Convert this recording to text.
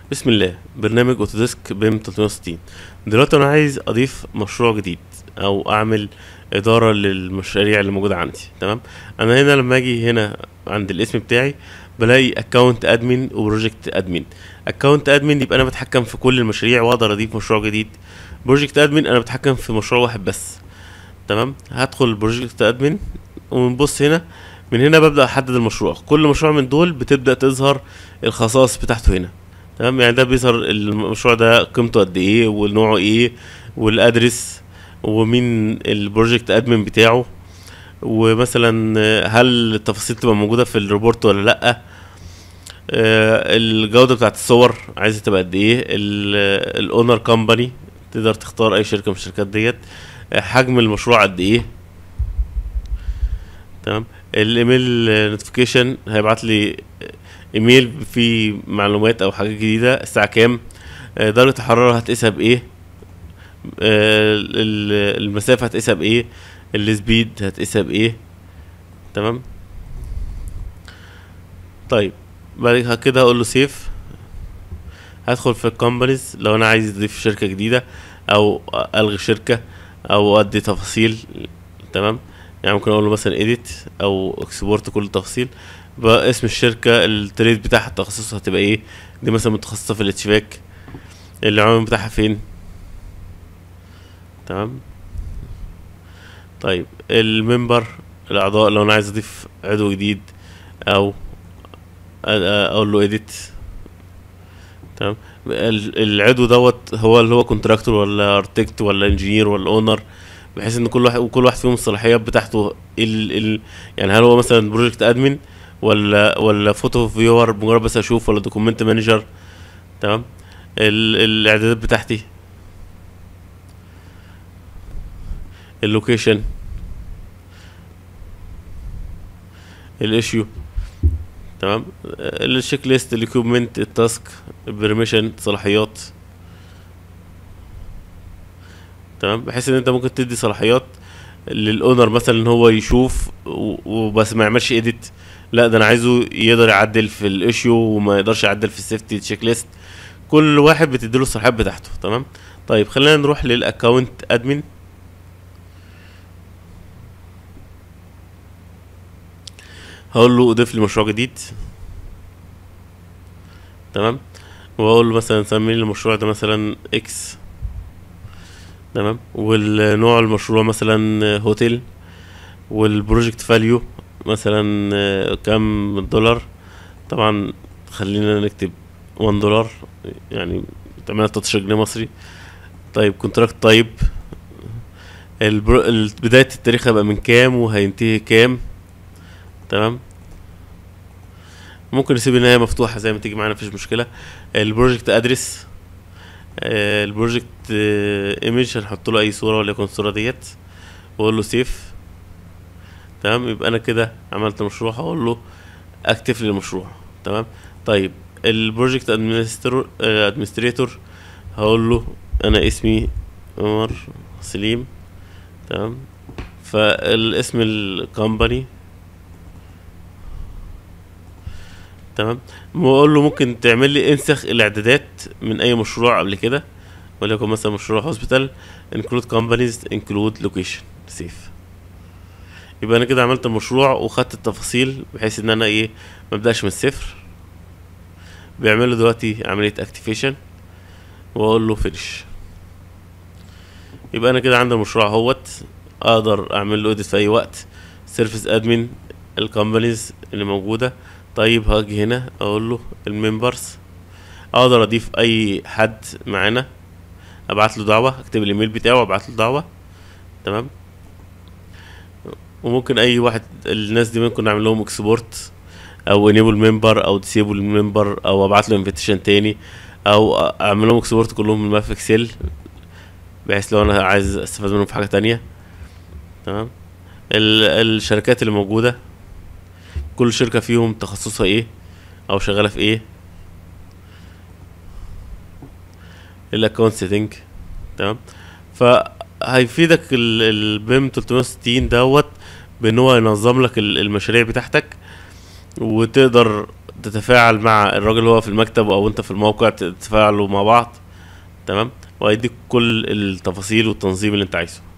بسم الله برنامج اوتوديسك بيم 360 دلوقتي انا عايز اضيف مشروع جديد او اعمل اداره للمشاريع اللي موجوده عندي تمام انا هنا لما اجي هنا عند الاسم بتاعي بلاقي اكونت ادمن وبروجكت ادمن اكونت ادمن يبقى انا بتحكم في كل المشاريع واقدر اضيف مشروع جديد بروجكت ادمن انا بتحكم في مشروع واحد بس تمام هدخل بروجكت ادمن ونبص هنا من هنا ببدا احدد المشروع كل مشروع من دول بتبدا تظهر الخصائص بتاعته هنا تمام يعني ده بيظهر المشروع ده قيمته قد ايه ونوعه ايه والادرس ومين البروجكت ادمن بتاعه ومثلا هل التفاصيل تبقى موجوده في الريبورت ولا لا آه، الجوده بتاعت الصور عايزه تبقى قد ايه الاونر كومباني تقدر تختار اي شركه من الشركات ديت آه، حجم المشروع قد ايه تمام الايميل نوتيفيكيشن هيبعت لي ايميل فيه معلومات او حاجات جديده الساعه كام آه، درجه الحراره هتقيسها بايه آه، ال- المسافه هتقيسها بايه السبيد هتقيسها بايه تمام طيب بعد كده هقول له سيف هدخل في الكومبانيز لو انا عايز اضيف شركه جديده او الغي شركه او ادي تفاصيل تمام يعني ممكن اقول له مثلا edit او اكسبورت كل التفاصيل بقى اسم الشركه التريد بتاعها التخصص هتبقى ايه دي مثلا متخصصه في الاتشباك العنوان بتاعها فين تمام طيب الممبر الاعضاء لو انا عايز اضيف عضو جديد او أ- أ- اقول له edit تمام ال- العضو دوت هو اللي هو كونتراكتور ولا ارتكت ولا انجينير ولا اونر بحيث ان كل واحد وكل واحد فيهم الصلاحيات بتاعته ال ال يعني هل هو مثلا بروجكت ادمن ولا ولا فوتو فيور مجرد بس اشوف ولا دوكيمنت مانجر تمام ال الاعدادات بتاعتي اللوكيشن الايشيو تمام الشيك ليست الاكيوبمنت التاسك البرميشن صلاحيات تمام بحيث ان انت ممكن تدي صلاحيات للاونر مثلا ان هو يشوف و- وبس ما يعملش اديت لا ده انا عايزه يقدر يعدل في الايشيو وما يقدرش يعدل في السيفتي تشيك ليست كل واحد بتديله الصلاحيات بتاعته تمام طيب خلينا نروح للاكونت ادمن هقول له اضيف لي مشروع جديد تمام واقول له مثلا سمي لي المشروع ده مثلا اكس تمام والنوع المشروع مثلا هوتيل والبروجكت فاليو مثلا آه، كام دولار طبعا خلينا نكتب 1 دولار يعني تعملها 13 جنيه مصري طيب كونتراكت طيب البرو... ال- بداية التاريخ هيبقى من كام وهينتهي كام تمام ممكن نسيب النهاية مفتوحة زي ما تيجي معانا مفيش مشكلة البروجكت ادرس آه، البروجكت ايمج هنحط له اي صورة وليكن الصورة ديت واقول له سيف تمام يبقى انا كده عملت مشروع هقول له اكتف لي المشروع تمام طيب البروجكت ادمنستريتور هقول له انا اسمي عمر سليم تمام فالاسم الكومباني تمام واقول له ممكن تعمل لي انسخ الاعدادات من اي مشروع قبل كده وليكن مثلا مشروع هوسبيتال انكلود كومبانيز انكلود لوكيشن سيف يبقى انا كده عملت المشروع وخدت التفاصيل بحيث ان انا ايه مبداش من الصفر بيعمل له دلوقتي عمليه اكتيفيشن واقول له فينش يبقى انا كده عندي المشروع اهوت اقدر اعمل له اديت في اي وقت سيرفيس ادمن الكومبانيز اللي موجوده طيب هاجي هنا اقول له الممبرز اقدر اضيف اي حد معانا ابعت له دعوه اكتب الايميل بتاعه وابعت له دعوه تمام وممكن اي واحد الناس دي ممكن نعمل لهم اكسبورت او انيبل ممبر او ديسيبل ممبر او ابعت له انفيتيشن تاني او اعمل لهم اكسبورت كلهم من ملف اكسل بحيث لو انا عايز استفاد منهم في حاجه تانية تمام ال- الشركات اللي موجوده كل شركه فيهم تخصصها ايه او شغاله في ايه الاكونت سيتنج تمام فهيفيدك البيم 360 دوت بان هو ينظم لك ال- المشاريع بتاعتك وتقدر تتفاعل مع الراجل هو في المكتب او انت في الموقع تتفاعلوا مع بعض تمام وهيديك كل التفاصيل والتنظيم اللي انت عايزه